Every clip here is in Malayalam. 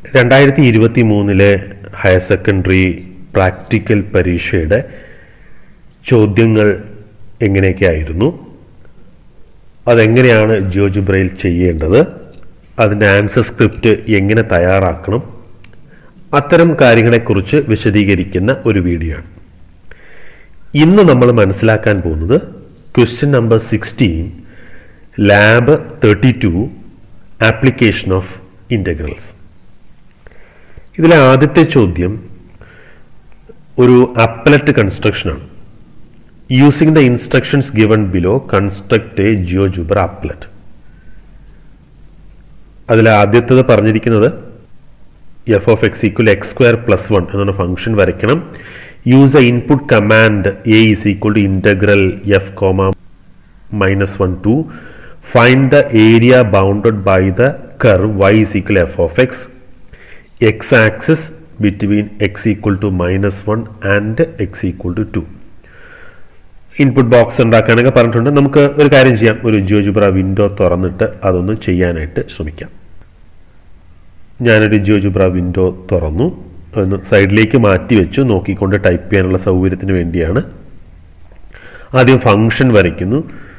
രണ്ടായിരത്തി ഇരുപത്തി മൂന്നിലെ ഹയർ സെക്കൻഡറി പ്രാക്ടിക്കൽ പരീക്ഷയുടെ ചോദ്യങ്ങൾ എങ്ങനെയൊക്കെയായിരുന്നു അതെങ്ങനെയാണ് ജിയോജിബ്രയിൽ ചെയ്യേണ്ടത് അതിൻ്റെ ആൻസർ സ്ക്രിപ്റ്റ് എങ്ങനെ തയ്യാറാക്കണം അത്തരം കാര്യങ്ങളെക്കുറിച്ച് വിശദീകരിക്കുന്ന ഒരു വീഡിയോ ആണ് ഇന്ന് നമ്മൾ മനസ്സിലാക്കാൻ പോകുന്നത് question number sixteen lab thirty two application of integrals ഇതിലെ ആദ്യത്തെ ചോദ്യം ഒരു അപ്പലറ്റ് കൺസ്ട്രക്ഷനാണ് using the instructions given below construct a GeoGebra applet അതിൽ ആദ്യത്തത് പറഞ്ഞിരിക്കുന്നത് f of x equal x square plus one എന്നാണ് ഫംഗ്ഷൻ വരയ്ക്കണം use a input command a is equal to integral f comma minus one two find the area bounded by the curve y is equal f of x X axis between x equal to minus one and x equal to two input box ഉണ്ടാക്കാനൊക്കെ പറഞ്ഞിട്ടുണ്ട് നമുക്ക് ഒരു കാര്യം ചെയ്യാം ഒരു ജിയോജിബ്ര വിൻഡോ തുറന്നിട്ട് അതൊന്ന് ചെയ്യാനായിട്ട് ശ്രമിക്കാം ഞാനൊരു ജിയോജിബ്ര വിൻഡോ തുറന്നു ഒന്ന് സൈഡിലേക്ക് മാറ്റി വെച്ചു നോക്കിക്കൊണ്ട് ടൈപ്പ് ചെയ്യാനുള്ള സൗകര്യത്തിന് വേണ്ടിയാണ് ആദ്യം ഫംഗ്ഷൻ വരയ്ക്കുന്നു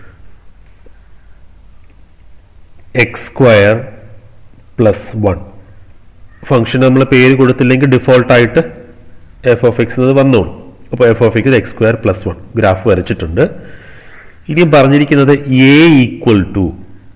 x square plus one function നമ്മൾ പേര് കൊടുത്തില്ലെങ്കിൽ ഡിഫോൾട്ടായിട്ട് എഫ് ഓഫ് എക്സ് എന്നത് വന്നോളൂ അപ്പോൾ f of x x square plus one graph വരച്ചിട്ടുണ്ട് ഇനി പറഞ്ഞിരിക്കുന്നത് a equal to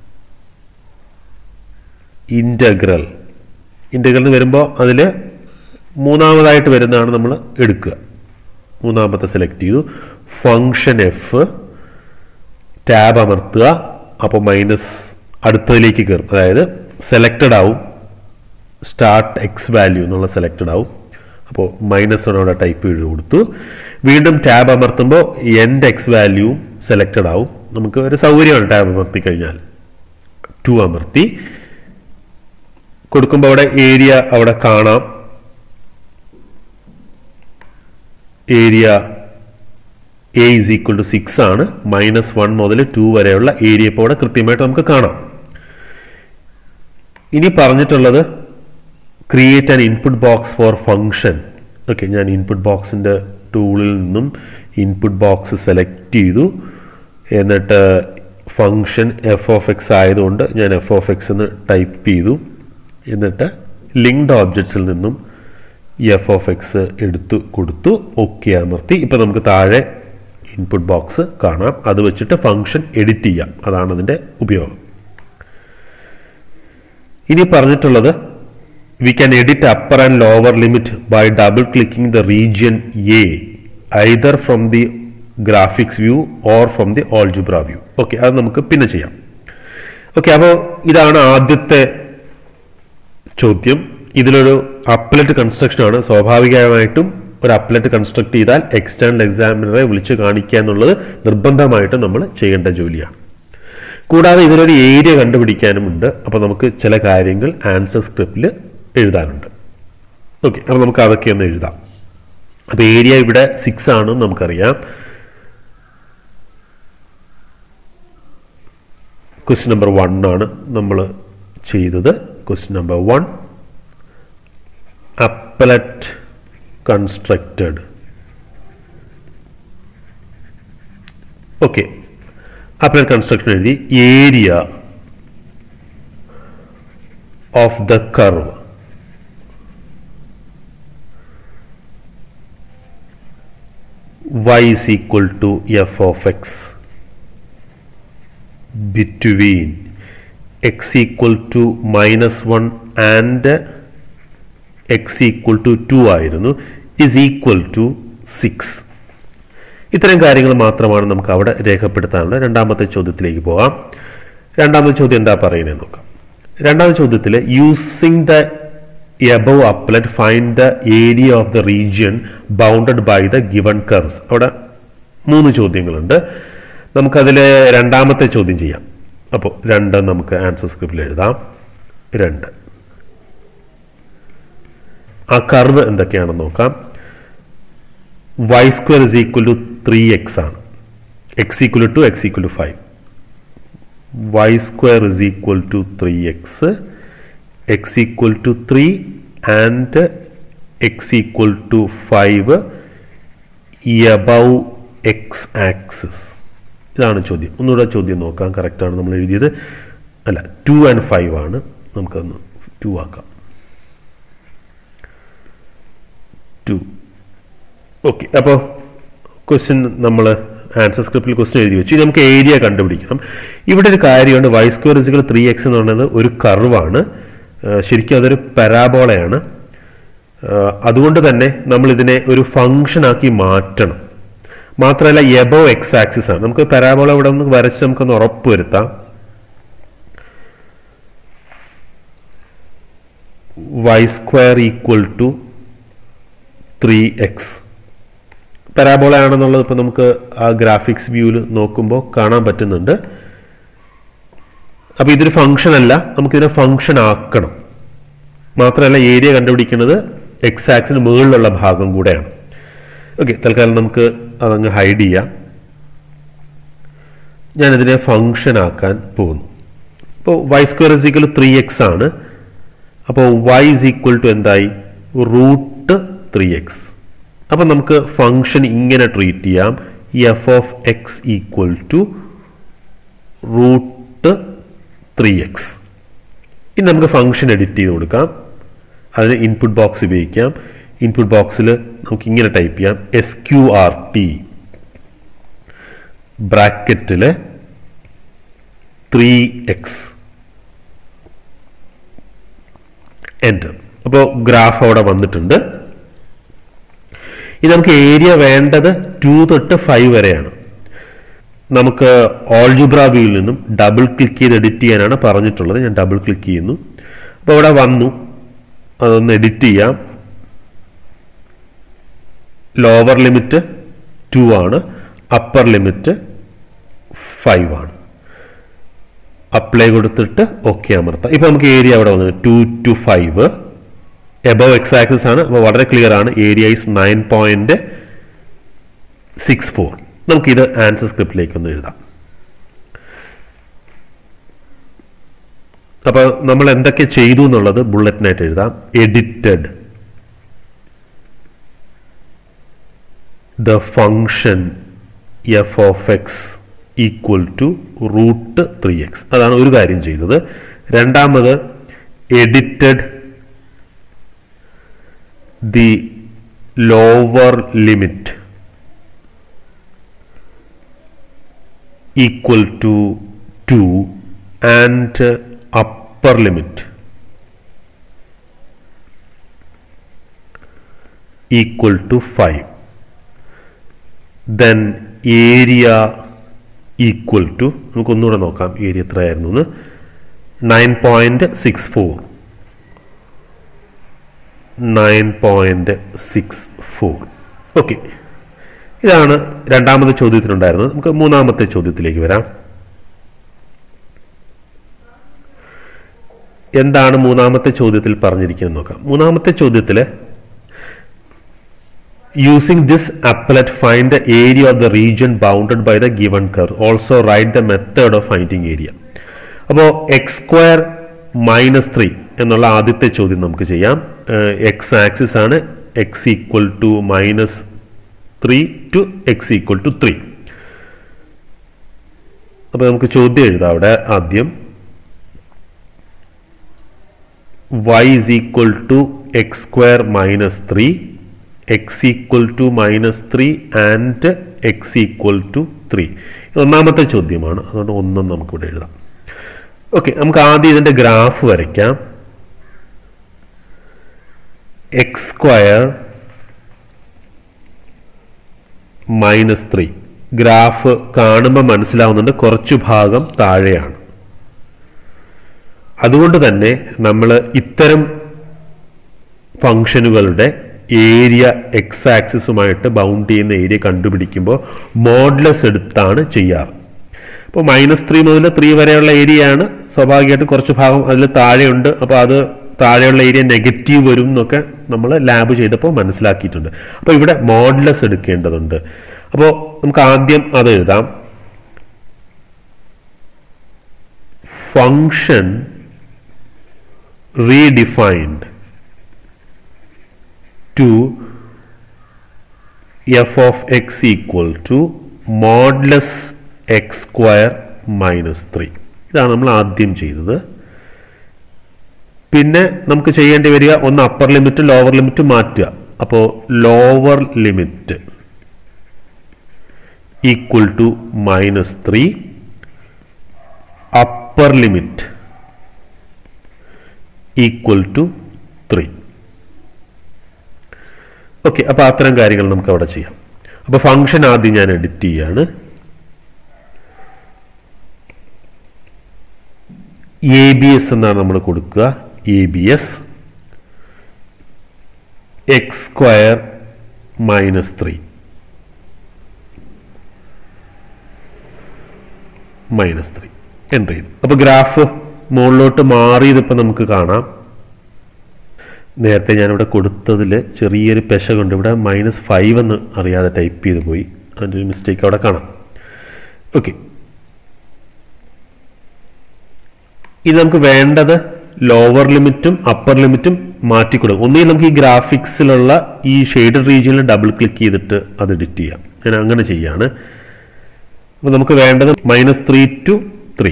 integral integral എന്ന് വരുമ്പോൾ അതിൽ മൂന്നാമതായിട്ട് വരുന്നതാണ് നമ്മൾ എടുക്കുക മൂന്നാമത്തെ സെലക്ട് ചെയ്തു ഫങ്ഷൻ എഫ് ടാബ് അമർത്തുക അപ്പോൾ മൈനസ് അടുത്തതിലേക്ക് കയറും അതായത് സെലക്റ്റഡ് ആവും സ്റ്റാർട്ട് എക്സ് വാല്യൂ എന്നുള്ള സെലക്റ്റഡ് ആവും അപ്പോൾ മൈനസ് വൺ അവിടെ ടൈപ്പ് ചെയ്ത് കൊടുത്തു വീണ്ടും ടാബ് അമർത്തുമ്പോൾ എൻഡ് എക്സ് വാല്യൂവും സെലക്റ്റഡ് ആവും നമുക്ക് ഒരു സൗകര്യമാണ് ടാബ് അമർത്തി കഴിഞ്ഞാൽ ടു അമർത്തി കൊടുക്കുമ്പോൾ അവിടെ ഏരിയ അവിടെ കാണാം area a is equal to six ആണ് മൈനസ് വൺ മുതൽ ടു വരെയുള്ള ഏരിയ ഇപ്പോൾ അവിടെ കൃത്യമായിട്ട് നമുക്ക് കാണാം ഇനി പറഞ്ഞിട്ടുള്ളത് create an input box for function okay ഞാൻ ഇൻപുട്ട് ബോക്സിൻ്റെ ടൂളിൽ നിന്നും ഇൻപുട്ട് ബോക്സ് സെലക്ട് ചെയ്തു എന്നിട്ട് ഫങ്ഷൻ എഫ് ഓഫ് എക്സ് ആയതുകൊണ്ട് ഞാൻ എഫ് ഓഫ് എക്സ് എന്ന് ടൈപ്പ് ചെയ്തു എന്നിട്ട് ലിങ്ക്ഡ് ഓബ്ജക്ട്സിൽ നിന്നും എഫ് ഓഫ് എക്സ് എടുത്തു കൊടുത്തു ഓക്കെ അമർത്തി ഇപ്പം നമുക്ക് താഴെ ഇൻപുട്ട് ബോക്സ് കാണാം അത് വെച്ചിട്ട് ഫങ്ഷൻ എഡിറ്റ് ചെയ്യാം അതാണ് അതിൻ്റെ ഉപയോഗം ഇനി പറഞ്ഞിട്ടുള്ളത് we can edit upper and lower limit by double clicking the region A either from the graphics view or from the algebra view okay അത് നമുക്ക് പിന്നെ ചെയ്യാം ഓക്കെ അപ്പോൾ ഇതാണ് ആദ്യത്തെ ചോദ്യം ഇതിലൊരു അപ്ലറ്റ് കൺസ്ട്രക്ഷൻ ആണ് സ്വാഭാവികമായിട്ടും ഒരു അപ്ലറ്റ് കൺസ്ട്രക്ട് ചെയ്താൽ എക്സ്റ്റേണൽ എക്സാമിനറെ വിളിച്ച് കാണിക്കുക എന്നുള്ളത് നിർബന്ധമായിട്ടും നമ്മൾ ചെയ്യേണ്ട ജോലിയാണ് കൂടാതെ ഇതിലൊരു ഏരിയ കണ്ടുപിടിക്കാനുമുണ്ട് അപ്പോൾ നമുക്ക് ചില കാര്യങ്ങൾ ആൻസർ സ്ക്രിപ്റ്റിൽ എഴുതാനുണ്ട് ഓക്കെ അപ്പോൾ നമുക്ക് അതൊക്കെ ഒന്ന് എഴുതാം അപ്പോൾ ഏരിയ ഇവിടെ സിക്സ് ആണെന്ന് നമുക്കറിയാം ക്വസ്റ്റ്യൻ നമ്പർ വൺ ആണ് നമ്മൾ ചെയ്തത് question number one applet constructed okay applet construction എഴുതി area of the curve y is equal to f of x between x equal to minus 1 and x equal to 2 ആയിരുന്നു is equal to 6 ഇത്തരം കാര്യങ്ങൾ മാത്രമാണ് നമുക്ക് അവിടെ രേഖപ്പെടുത്താനുള്ളത് രണ്ടാമത്തെ ചോദ്യത്തിലേക്ക് പോകാം രണ്ടാമത്തെ ചോദ്യം എന്താ പറയുന്നത് നോക്കാം രണ്ടാമത്തെ ചോദ്യത്തിൽ using the above applet find the area of the region bounded by the given curves അവിടെ മൂന്ന് ചോദ്യങ്ങളുണ്ട് നമുക്കതിൽ രണ്ടാമത്തെ ചോദ്യം ചെയ്യാം അപ്പോൾ രണ്ട് നമുക്ക് ആൻസർ സ്ക്രിപ്റ്റിൽ എഴുതാം രണ്ട് ആ കർവ് എന്തൊക്കെയാണെന്ന് നോക്കാം y square is equal to three x ആണ് x equal to x equal to five y square is equal to three x x equal to three and x equal to five above x axis ഇതാണ് ചോദ്യം ഒന്നുകൂടെ ചോദ്യം നോക്കാം കറക്റ്റാണ് നമ്മൾ എഴുതിയത് അല്ല ടു ആൻഡ് ഫൈവ് ആണ് നമുക്കൊന്ന് ടു ആക്കാം ടു ഓക്കെ അപ്പോൾ ക്വസ്റ്റ്യൻ നമ്മൾ ആൻസർ സ്ക്രിപ്റ്റിൽ ക്വസ്റ്റ്യൻ എഴുതി വെച്ചു ഇനി നമുക്ക് ഏരിയ കണ്ടുപിടിക്കണം ഇവിടെ ഒരു കാര്യമുണ്ട് y square is equal three x എന്ന് പറയുന്നത് ഒരു കർവാണ് ശരിക്കും അതൊരു പരാബോളയാണ് അതുകൊണ്ട് തന്നെ നമ്മൾ ഇതിനെ ഒരു ഫംഗ്ഷൻ ആക്കി മാറ്റണം മാത്രമല്ല എബോ എക്സ് ആക്സിസ് ആണ് നമുക്ക് പരാബോള ഇവിടെ ഒന്ന് വരച്ച് നമുക്കൊന്ന് ഉറപ്പ് വരുത്താം y square equal to three x parabola ആണെന്നുള്ളത് ഇപ്പം നമുക്ക് ആ ഗ്രാഫിക്സ് വ്യൂവിൽ നോക്കുമ്പോൾ കാണാൻ പറ്റുന്നുണ്ട് അപ്പോൾ ഇതൊരു ഫംഗ്ഷൻ അല്ല നമുക്കിതിനെ ഫംഗ്ഷൻ ആക്കണം മാത്രമല്ല ഏരിയ കണ്ടുപിടിക്കുന്നത് എക്സ് ആക്സിന് മുകളിലുള്ള ഭാഗം കൂടെയാണ് ഓക്കെ തൽക്കാലം നമുക്ക് അതങ്ങ് ഹൈഡ് ചെയ്യാം ഞാനിതിനെ ഫംഗ്ഷൻ ആക്കാൻ പോകുന്നു അപ്പോൾ y square is equal three x ആണ് അപ്പോൾ വൈ ഇസ് ഈക്വൽ ടു എന്തായി റൂട്ട് ത്രീ എക്സ് അപ്പം നമുക്ക് ഫംഗ്ഷൻ ഇങ്ങനെ ട്രീറ്റ് ചെയ്യാം f of x equal to root three x ഇനി നമുക്ക് ഫംഗ്ഷൻ എഡിറ്റ് ചെയ്ത് കൊടുക്കാം അതിന് ഇൻപുട്ട് ബോക്സ് ഉപയോഗിക്കാം ഇൻപുട്ട് ബോക്സിൽ നമുക്ക് ഇങ്ങനെ ടൈപ്പ് ചെയ്യാം എസ് ക്യു ആർ ടി ബ്രാക്കറ്റിൽ ത്രീ എക്സ് എൻ്റർ അപ്പോൾ ഗ്രാഫ് അവിടെ വന്നിട്ടുണ്ട് ഇനി നമുക്ക് ഏരിയ വേണ്ടത് ടു തൊട്ട് ഫൈവ് വരെയാണ് നമുക്ക് ഓൾജിബ്ര വ്യൂവിൽ നിന്നും ഡബിൾ ക്ലിക്ക് ചെയ്ത് എഡിറ്റ് ചെയ്യാനാണ് പറഞ്ഞിട്ടുള്ളത് ഞാൻ ഡബിൾ ക്ലിക്ക് ചെയ്യുന്നു അപ്പോൾ ഇവിടെ വന്നു അതൊന്ന് എഡിറ്റ് ചെയ്യാം ലോവർ ലിമിറ്റ് ടു ആണ് അപ്പർ ലിമിറ്റ് ഫൈവ് ആണ് അപ്ലൈ കൊടുത്തിട്ട് ഓക്കെ അമർത്താം ഇപ്പൊ നമുക്ക് ഏരിയ അവിടെ വന്നത് two to five above x axis ആണ് അപ്പോൾ വളരെ ക്ലിയർ ആണ് area is nine point six four നമുക്കിത് ആൻസർ സ്ക്രിപ്റ്റിലേക്ക് ഒന്ന് എഴുതാം അപ്പോൾ നമ്മൾ എന്തൊക്കെ ചെയ്തു എന്നുള്ളത് ബുള്ളറ്റിനായിട്ട് എഴുതാം edited the function f of x equal to root three x അതാണ് ഒരു കാര്യം ചെയ്തത് രണ്ടാമത് edited the lower limit equal to 2 and uh, upper limit equal to 5 then area equal to നമുക്ക് ഒന്നുകൂടെ നോക്കാം ഏരിയ എത്രയായിരുന്നു എന്ന് nine point six four nine point six four okay ഇതാണ് രണ്ടാമത്തെ ചോദ്യത്തിനുണ്ടായിരുന്നത് നമുക്ക് മൂന്നാമത്തെ ചോദ്യത്തിലേക്ക് വരാം എന്താണ് മൂന്നാമത്തെ ചോദ്യത്തിൽ പറഞ്ഞിരിക്കുന്നത് നോക്കാം മൂന്നാമത്തെ ചോദ്യത്തിൽ using this applet find the area of the region bounded by the given curve also write the method of finding area അപ്പോൾ എക്സ് സ്ക്വയർ മൈനസ് ത്രീ എന്നുള്ള ആദ്യത്തെ ചോദ്യം നമുക്ക് ചെയ്യാം എക്സ് ആക്സിസ് ആണ് x equal to minus three to x equal to three അപ്പൊ നമുക്ക് ചോദ്യം എഴുതാം അവിടെ ആദ്യം y is equal to x square minus 3 x equal to minus 3 and x equal to 3 ഒന്നാമത്തെ ചോദ്യമാണ് അതുകൊണ്ട് ഒന്നും നമുക്കിവിടെ എഴുതാം ഓക്കെ നമുക്ക് ആദ്യം ഇതിന്റെ ഗ്രാഫ് വരയ്ക്കാം x square minus three graph കാണുമ്പോൾ മനസ്സിലാവുന്നുണ്ട് കുറച്ചു ഭാഗം താഴെയാണ് അതുകൊണ്ട് തന്നെ നമ്മൾ ഇത്തരം ഫംഗ്ഷനുകളുടെ ഏരിയ എക്സ് ആക്സിസുമായിട്ട് ബൗണ്ട് ചെയ്യുന്ന ഏരിയ കണ്ടുപിടിക്കുമ്പോൾ മോഡ്ലെസ് എടുത്താണ് ചെയ്യാറ് അപ്പോൾ മൈനസ് ത്രീ മുതൽ ത്രീ വരെയുള്ള ഏരിയയാണ് സ്വാഭാവികമായിട്ട് കുറച്ച് ഭാഗം അതിൽ താഴെയുണ്ട് അപ്പോൾ അത് താഴെയുള്ള ഏരിയ നെഗറ്റീവ് വരും എന്നൊക്കെ നമ്മൾ ലാബ് ചെയ്തപ്പോൾ മനസ്സിലാക്കിയിട്ടുണ്ട് അപ്പോൾ ഇവിടെ മോഡ്ലെസ് എടുക്കേണ്ടതുണ്ട് അപ്പോൾ നമുക്ക് ആദ്യം അത് എഴുതാം function redefined to f of x equal to modulus x square minus three ഇതാണ് നമ്മൾ ആദ്യം ചെയ്തത് പിന്നെ നമുക്ക് ചെയ്യേണ്ടി വരിക ഒന്ന് അപ്പർ ലിമിറ്റ് ലോവർ ലിമിറ്റ് മാറ്റുക അപ്പോൾ lower limit equal to minus three upper limit equal to three okay അപ്പോൾ അത്തരം കാര്യങ്ങൾ നമുക്ക് അവിടെ ചെയ്യാം അപ്പോൾ ഫംഗ്ഷൻ ആദ്യം ഞാൻ എഡിറ്റ് ചെയ്യാണ് എ ബി എസ് എന്നാണ് നമ്മൾ കൊടുക്കുക A B S x square minus three minus three enter ചെയ്തു അപ്പോൾ ഗ്രാഫ് മുകളിലോട്ട് മാറിയതിപ്പോൾ നമുക്ക് കാണാം നേരത്തെ ഞാനിവിടെ കൊടുത്തതിൽ ചെറിയൊരു പെശ കൊണ്ട് ഇവിടെ മൈനസ് ഫൈവ് എന്ന് അറിയാതെ ടൈപ്പ് ചെയ്ത് പോയി അതിൻ്റെ ഒരു മിസ്റ്റേക്ക് അവിടെ കാണാം ഓക്കെ ഇത് നമുക്ക് വേണ്ടത് ലോവർ ലിമിറ്റും അപ്പർ ലിമിറ്റും മാറ്റിക്കൊടുക്കും ഒന്നുകിൽ നമുക്ക് ഈ ഗ്രാഫിക്സിലുള്ള ഈ ഷെയ്ഡഡ് റീജിയനിൽ ഡബിൾ ക്ലിക്ക് ചെയ്തിട്ട് അത് എഡിറ്റ് ചെയ്യാം ഞാൻ അങ്ങനെ ചെയ്യാണ് അപ്പോൾ നമുക്ക് വേണ്ടത് minus three to three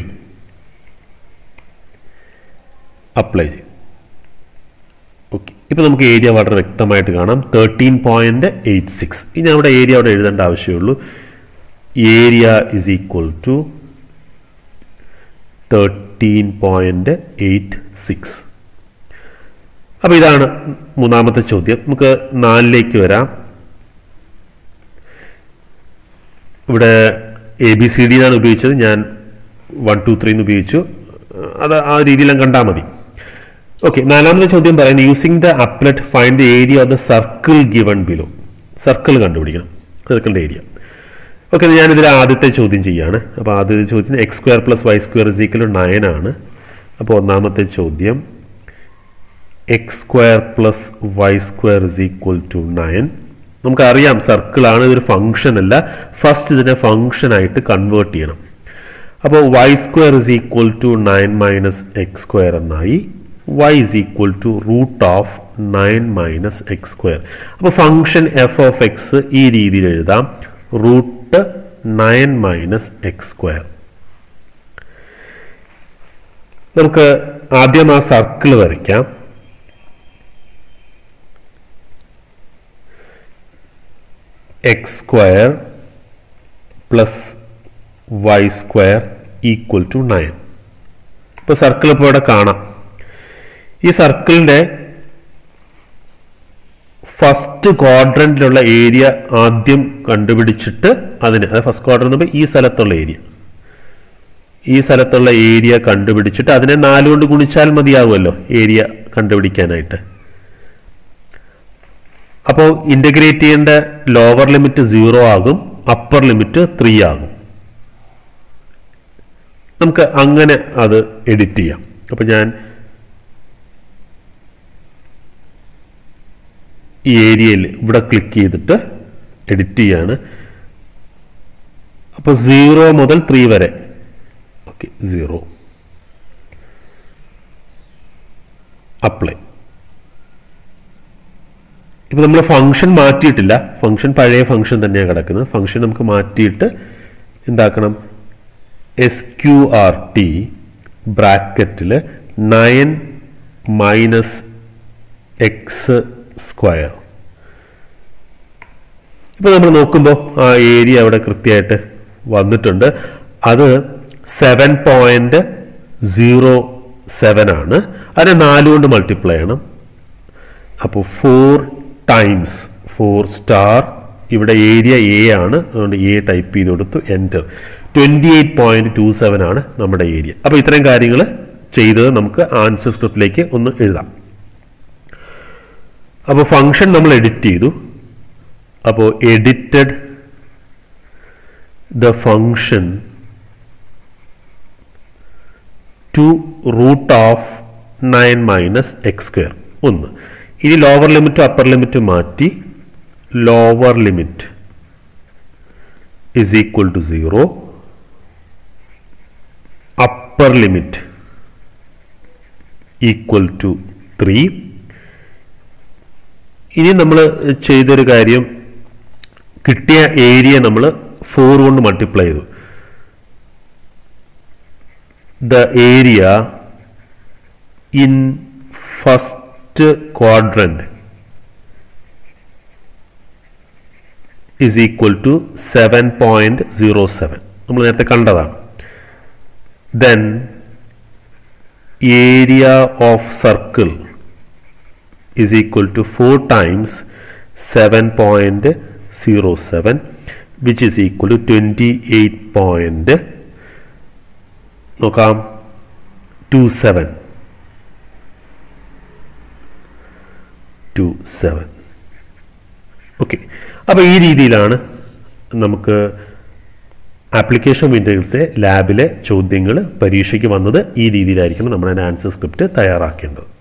apply ചെയ്യും ഓക്കെ ഇപ്പോൾ നമുക്ക് ഏരിയ വളരെ വ്യക്തമായിട്ട് കാണാം തേർട്ടീൻ പോയിന്റ് എയ്റ്റ് സിക്സ് ഇനി അവിടെ ഏരിയ അവിടെ എഴുതേണ്ട ആവശ്യമുള്ളൂ area is equal to thirteen point eight six അപ്പോൾ ഇതാണ് മൂന്നാമത്തെ ചോദ്യം നമുക്ക് നാലിലേക്ക് വരാം ഇവിടെ എ ബി സി ഡി എന്നാണ് ഉപയോഗിച്ചത് ഞാൻ വൺ ടു ത്രീ എന്ന് ഉപയോഗിച്ചു അത് ആ രീതിയിലും കണ്ടാൽ മതി ഓക്കെ നാലാമത്തെ ചോദ്യം പറയുന്നത് using the applet find the area of the circle given below circle കണ്ടുപിടിക്കണം സർക്കിളിന്റെ ഏരിയ ഓക്കെ ഞാൻ ഇതിൽ ആദ്യത്തെ ചോദ്യം ചെയ്യാണ് അപ്പോൾ ആദ്യത്തെ ചോദ്യം x square plus y square is equal nine ആണ് അപ്പോൾ ഒന്നാമത്തെ ചോദ്യം x square plus y square is equal to nine നമുക്കറിയാം സർക്കിളാണ് ഇതൊരു ഫംഗ്ഷൻ അല്ല ഫസ്റ്റ് ഇതിനെ ഫംഗ്ഷൻ ആയിട്ട് കൺവേർട്ട് ചെയ്യണം അപ്പോൾ y square is equal to nine minus x square എന്നായി y is equal to root of 9 minus x square അപ്പോൾ ഫംഗ്ഷൻ എഫ് ഓഫ് എക്സ് ഈ രീതിയിൽ എഴുതാം root nine minus x square നമുക്ക് ആദ്യം ആ സർക്കിൾ വരയ്ക്കാം x square plus y square equal to nine ഇപ്പോൾ സർക്കിൾ ഇപ്പോൾ ഇവിടെ കാണാം ഈ സർക്കിളിന്റെ ഫസ്റ്റ് ക്വാഡ്രന്റിലുള്ള ഏരിയ ആദ്യം കണ്ടുപിടിച്ചിട്ട് അതിന് അത് ഫസ്റ്റ് ക്വാഡ്രന്റ് ഈ സ്ഥലത്തുള്ള ഏരിയ ഈ സ്ഥലത്തുള്ള ഏരിയ കണ്ടുപിടിച്ചിട്ട് അതിനെ നാല് കൊണ്ട് ഗുണിച്ചാൽ മതിയാവുമല്ലോ ഏരിയ കണ്ടുപിടിക്കാനായിട്ട് അപ്പോൾ ഇന്റഗ്രേറ്റ് ചെയ്യേണ്ട ലോവർ ലിമിറ്റ് സീറോ ആകും അപ്പർ ലിമിറ്റ് ത്രീ ആകും നമുക്ക് അങ്ങനെ അത് എഡിറ്റ് ചെയ്യാം അപ്പൊ ഞാൻ ഈ ഏരിയയിൽ ഇവിടെ ക്ലിക്ക് ചെയ്തിട്ട് എഡിറ്റ് ചെയ്യാണ് അപ്പോൾ സീറോ മുതൽ ത്രീ വരെ ഓക്കെ സീറോ അപ്ലൈ ഇപ്പൊ നമ്മൾ ഫംഗ്ഷൻ മാറ്റിയിട്ടില്ല ഫംഗ്ഷൻ പഴയ ഫംഗ്ഷൻ തന്നെയാണ് കിടക്കുന്നത് ഫംഗ്ഷൻ നമുക്ക് മാറ്റിയിട്ട് എന്താക്കണം എസ് ക്യു ആർ ടി ബ്രാക്കറ്റിൽ നയൻ മൈനസ് എക്സ് സ്ക്വയർ ഇപ്പൊ നമ്മൾ നോക്കുമ്പോൾ ആ ഏരിയ അവിടെ കൃത്യമായിട്ട് വന്നിട്ടുണ്ട് അത് സെവൻ പോയിന്റ് സീറോ സെവൻ ആണ് അതിനെ നാല് കൊണ്ട് മൾട്ടിപ്ലൈ ചെയ്യണം അപ്പോൾ ഫോർ ടൈംസ് ഫോർ സ്റ്റാർ ഇവിടെ ഏരിയ എ ആണ് അതുകൊണ്ട് എ ടൈപ്പ് ചെയ്ത് കൊടുത്തു enter twenty eight point two seven ആണ് നമ്മുടെ ഏരിയ അപ്പോൾ ഇത്രയും കാര്യങ്ങൾ ചെയ്തത് നമുക്ക് ആൻസർ സ്ക്രിപ്റ്റിലേക്ക് ഒന്ന് എഴുതാം അപ്പോൾ ഫംഗ്ഷൻ നമ്മൾ എഡിറ്റ് ചെയ്തു അപ്പോൾ edited the function to root of nine minus x square ഒന്ന് ഇനി ലോവർ ലിമിറ്റ് അപ്പർ ലിമിറ്റ് മാറ്റി lower limit is equal to zero upper limit equal to three ഇനി നമ്മൾ ചെയ്തൊരു കാര്യം കിട്ടിയ ഏരിയ നമ്മൾ ഫോർ കൊണ്ട് മൾട്ടിപ്ലൈ ചെയ്തു the area in first quadrant is equal to seven point zero seven നമ്മൾ നേരത്തെ കണ്ടതാണ് then area of circle is equal to 4 times 7.07 which is equal to 28 point നോക്കാം 27 27 ഓക്കെ അപ്പോൾ ഈ രീതിയിലാണ് നമുക്ക് ആപ്ലിക്കേഷൻ വിൻഡോസിലെ ലാബിലെ ചോദ്യങ്ങൾ പരീക്ഷയ്ക്ക് വന്നത് ഈ രീതിയിലായിരിക്കണം നമ്മുടെ ആൻസർ സ്ക്രിപ്റ്റ് തയ്യാറാക്കേണ്ടത്